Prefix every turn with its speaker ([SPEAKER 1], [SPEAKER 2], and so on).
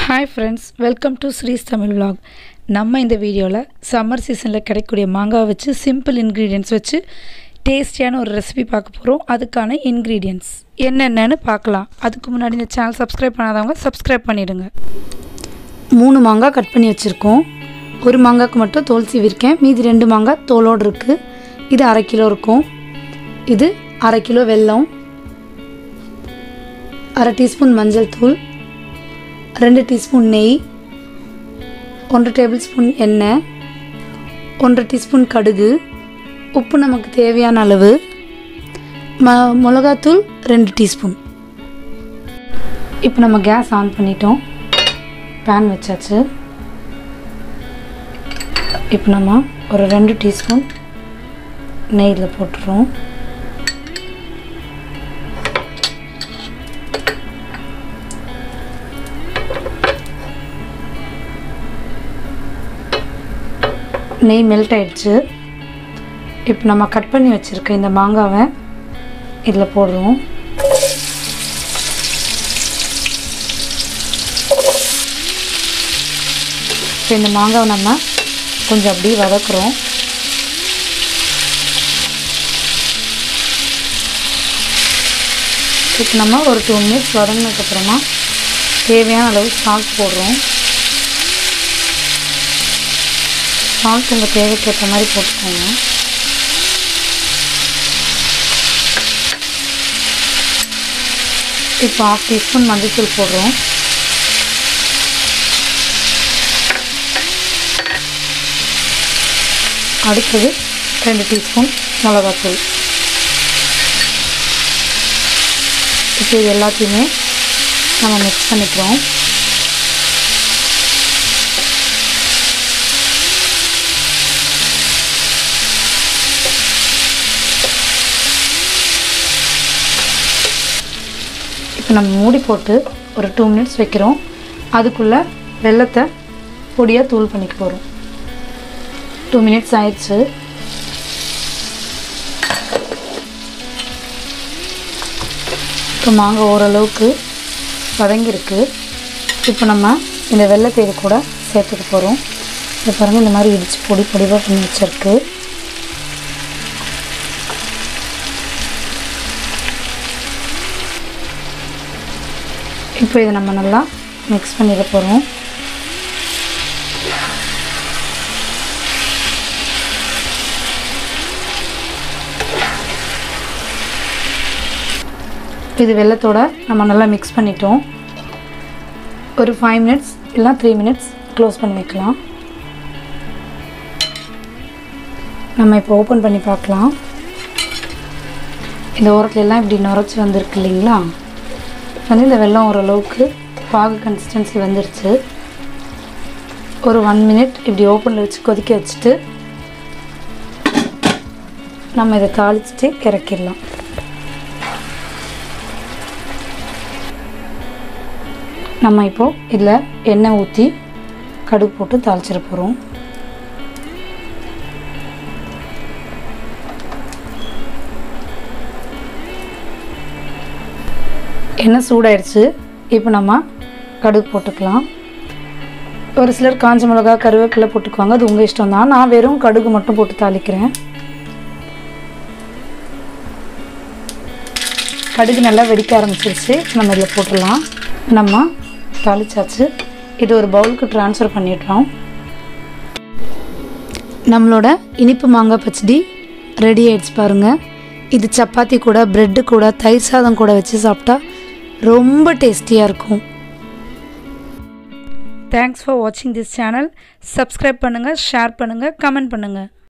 [SPEAKER 1] hi friends welcome to Sri's Tamil vlog நம்ம இந்த வீடியோவில் சம்மர் சீசனில் கிடைக்கக்கூடிய மாங்காய் வச்சு சிம்பிள் இன்க்ரீடியன்ஸ் வச்சு டேஸ்டியான ஒரு ரெசிபி பார்க்க போகிறோம் அதுக்கான இன்க்ரீடியன்ஸ் என்னென்னன்னு பார்க்கலாம் அதுக்கு முன்னாடி இந்த சேனல் சப்ஸ்கிரைப் பண்ணாதவங்க சப்ஸ்கிரைப் பண்ணிடுங்க மூணு மாங்காய் கட் பண்ணி வச்சுருக்கோம் ஒரு மாங்காய்க்கு மட்டும் தோல் சீவிருக்கேன் மீதி ரெண்டு மாங்காய் தோலோடு இருக்குது இது அரை கிலோ இருக்கும் இது அரை கிலோ வெல்லம் அரை டீஸ்பூன் மஞ்சள் தூள் ரெண்டு டீஸ்பூன் நெய் ஒன்றரை டேபிள் ஸ்பூன் எண்ணெய் ஒன்றரை டீஸ்பூன் கடுகு உப்பு நமக்கு தேவையான அளவு ம மிளகாத்தூள் ரெண்டு டீஸ்பூன் இப்போ நம்ம கேஸ் ஆன் பண்ணிட்டோம் பேன் வச்சாச்சு இப்போ நம்ம ஒரு ரெண்டு டீஸ்பூன் நெய்யில் போட்டுறோம் நெய் மெல்ட் ஆயிடுச்சு இப்போ நம்ம கட் பண்ணி வச்சுருக்க இந்த மாங்காவை இதில் போடுறோம் இப்போ இந்த மாங்காவை நம்ம கொஞ்சம் அப்படியே வதக்குறோம் இப்போ நம்ம ஒரு டூ மினிட்ஸ் வதங்கினதுக்கப்புறமா தேவையான அளவு சால்ட் போடுறோம் சால்ட் உங்கள் தேவைக்கேற்ற மாதிரி போட்டுக்கோங்க இப்போ ஹாஃப் டீஸ்பூன் மஞ்சள்தூள் போடுறோம் அடுத்தது ரெண்டு டீஸ்பூன் மிளகாத்தூள் இப்போ இது எல்லாத்தையுமே நம்ம மிக்ஸ் பண்ணிக்கிறோம் இப்போ நம்ம மூடி போட்டு ஒரு டூ மினிட்ஸ் வைக்கிறோம் அதுக்குள்ளே வெள்ளத்தை பொடியாக தூள் பண்ணிக்க போகிறோம் டூ மினிட்ஸ் ஆயிடுச்சு இப்போ மாங்காய் ஓரளவுக்கு வதங்கியிருக்கு இப்போ நம்ம இந்த வெள்ளத்தை இது கூட சேர்த்துக்க போகிறோம் இப்போ பாருங்கள் இந்த மாதிரி இடித்து பொடி பொடிவாக பண்ணி வச்சுருக்கு இப்போ இதை நம்ம நல்லா மிக்ஸ் பண்ணிட போகிறோம் இது வெள்ளத்தோட நம்ம நல்லா மிக்ஸ் பண்ணிட்டோம் ஒரு ஃபைவ் மினிட்ஸ் இல்லை த்ரீ மினிட்ஸ் க்ளோஸ் பண்ணி வைக்கலாம் நம்ம இப்போ ஓப்பன் பண்ணி பார்க்கலாம் இந்த ஓரத்துல எல்லாம் இப்படி நுரைச்சி வந்திருக்கு இல்லைங்களா வந்து இந்த வெள்ளம் ஓரளவுக்கு பாகு கன்சிஸ்டன்சி வந்துருச்சு ஒரு ஒன் மினிட் இப்படி ஓப்பனில் வச்சு கொதிக்க வச்சுட்டு நம்ம இதை தாளிச்சிட்டு இறக்கிடலாம் நம்ம இப்போது இதில் எண்ணெய் ஊற்றி கடுகு போட்டு தாளிச்சிட போகிறோம் எண்ணெய் சூடாயிடுச்சு இப்போ நம்ம கடுகு போட்டுக்கலாம் ஒரு சிலர் காஞ்ச மிளகா கருவேப்பிலை போட்டுக்குவாங்க அது உங்கள் இஷ்டம் தான் நான் வெறும் கடுகு மட்டும் போட்டு தாளிக்கிறேன் கடுகு நல்லா வெடிக்க ஆரம்பிச்சிருச்சு நம்ம இதில் போட்டுடலாம் நம்ம தாளிச்சாச்சு இது ஒரு பவுலுக்கு ட்ரான்ஸ்ஃபர் பண்ணிடுறோம் நம்மளோட இனிப்பு மாங்காய் பச்சடி ரெடி ஆயிடுச்சு பாருங்கள் இது சப்பாத்தி கூட ப்ரெட்டு கூட தயிர் சாதம் கூட வச்சு சாப்பிட்டா ரொம்ப டேஸ்டியாக இருக்கும் தேங்க்ஸ் ஃபார் வாட்சிங் திஸ் சேனல் சப்ஸ்கிரைப் பண்ணுங்கள் ஷேர் பண்ணுங்கள் கமெண்ட் பண்ணுங்கள்